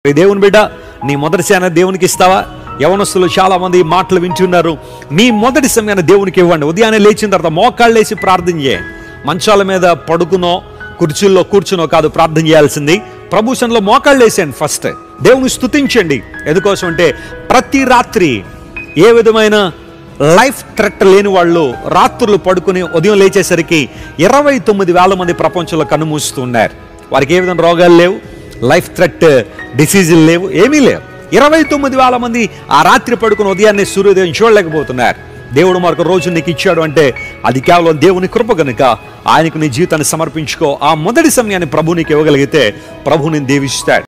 ఈ దేవుని బిడ్డ నీ మొదటి సేన దేవునికి ఇస్తావా యవనస్తులు చాలా మంది ఈ మాటలు వింటున్నారు మీ మొదటి సమయాన్ని దేవునికి ఇవ్వండి ఉదయాన్నే లేచిన తర్వాత మోకాళ్ళు వేసి ప్రార్థన చేయండి మంచాల మీద పడుకునో కుర్చీల్లో కూర్చునో కాదు ప్రార్థన చేయాల్సింది ప్రభుషన్లో మోకాళ్ళు వేసేయండి ఫస్ట్ దేవుని స్తుతించండి ఎందుకోసం అంటే ప్రతి రాత్రి ఏ విధమైన లైఫ్ థ్రెట్ లేని వాళ్ళు రాత్రులు పడుకుని ఉదయం లేచేసరికి ఇరవై తొమ్మిది వేల మంది ప్రపంచంలో కన్నుమూస్తున్నారు వారికి ఏ విధంగా రోగాలు లేవు లైఫ్ థ్రెట్ డిసీజులు లేవు ఏమీ లేవు ఇరవై తొమ్మిది వేల మంది ఆ రాత్రి పడుకుని ఉదయాన్నే సూర్యోదయం చూడలేకపోతున్నారు దేవుడు మరొక రోజు నీకు ఇచ్చాడు అంటే అది కేవలం దేవుని కృప కనుక ఆయనకు నీ జీవితాన్ని సమర్పించుకో ఆ మొదటి సమయాన్ని ప్రభు నీకు ఇవ్వగలిగితే ప్రభు నేను దీవిస్తాడు